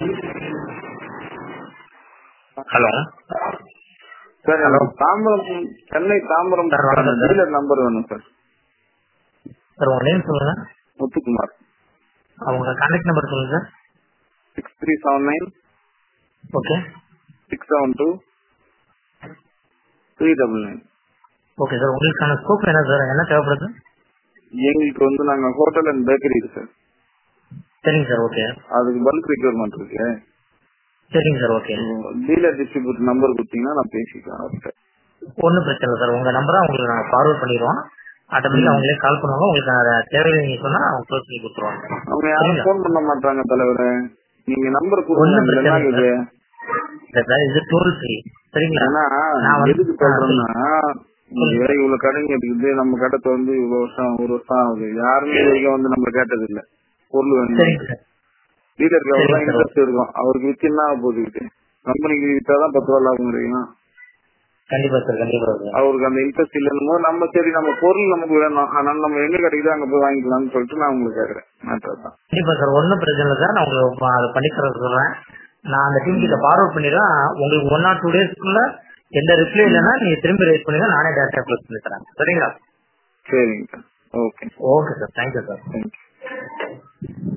Hello sir Hello. எனக்கு Tambaram Chennai Tambaram Sir, வணக்கம் sir. Dealer number வேணும் சார் சார் உங்க நேம் சொல்லுங்க முத்துக்குமார் அவங்க கான்டாக்ட் நம்பர் சொல்லுங்க sir six three seven nine okay six seven two three double nine okay sir உங்களுக்கான scope என்ன சார் என்ன தேவைப்படுது எங்களுக்கு வந்து நாங்க ஹோட்டல் அண்ட் பேக்கரி இருக்கு சார் சரிங்க சார் ஓகே அதுக்கு பல்க் ரெக்யூர்மெண்ட் இருக்கு சரிங்க sir okay dealer distribute number கொடுத்தீங்கன்னா நான் பேசிக்கலாம் அவர்கிட்ட ஒன்றும் பிரச்சனை இல்லை சார் உங்க நம்பரை உங்களுக்கு நாங்கள் ஃபார்வர்ட் பண்ணிடுவோம் ஆட்டோமேட்டிக் அவங்களே கால் பண்ணுவாங்க உங்களுக்கு அதை தேவை நீங்க சொன்னா அவங்க க்ளோஸ் பண்ணி கொடுத்துருவாங்க அவங்க யாரும் சரிங்களா? ஃபோன் பண்ண மாட்டாங்க தலைவரே நீங்க நம்பர் ஒண்ணும் கொடுங்க பிரச்சனை என்ன இல்லை. இது இல்லை சார் இது டோல் ஃப்ரீ சரிங்களா ஏன்னா நான் வந்து- எதுக்கு சொல்றேன்னா இங்க இவ்வளவு கடைங்க இருக்குது நம்ம கடை வந்து இவ்வளவு வருஷம் ஒரு வருஷம் ஆகுது யாருமே இது வரைக்கும் வந்து நம்ம கேட்டது இல்ல பொருள் வேணும் சரிங்க சார் டீலருக்கு அவ்வளவு சரிங்க சார். இன்ட்ரெஸ்ட் இருக்கும் அவருக்கு வித்துன்னா போட்டுக்கிட்டு கம்பெனிக்கு வித்தாதான் பத்து ரூபா லாபம் கிடைக்கும் கண்டிப்பா சார் கண்டிப்பா சார் அவருக்கு அந்த இன்ட்ரெஸ்ட் இல்லைன்னு போது நம்ம சரி நம்ம பொருள் நமக்கு வேணும் அதனால நம்ம எங்க கிடைக்குதோ அங்க போய் வாங்கிக்கலாம்னு சொல்லிட்டு நான் உங்களுக்கு கேக்குறேன் மேட்டர் தான் கண்டிப்பா சார் ஒன்றும் பிரச்சனை இல்லை சார் நான் உங்களுக்கு அதை பண்ணி தர சொல்றேன் நான் அந்த டீம் கிட்ட ஃபார்வர்ட் பண்ணிடுறேன் உங்களுக்கு ஒன் ஆர் டூ டேஸ்க்குள்ள எந்த ரிப்ளை இல்லைன்னா நீங்க திரும்பி ரைஸ் பண்ணுங்க நானே டேரக்டா க்ளோஸ் பண்ணி தரேன் சரிங்களா சரிங்க okay okay sir thank you sir thank you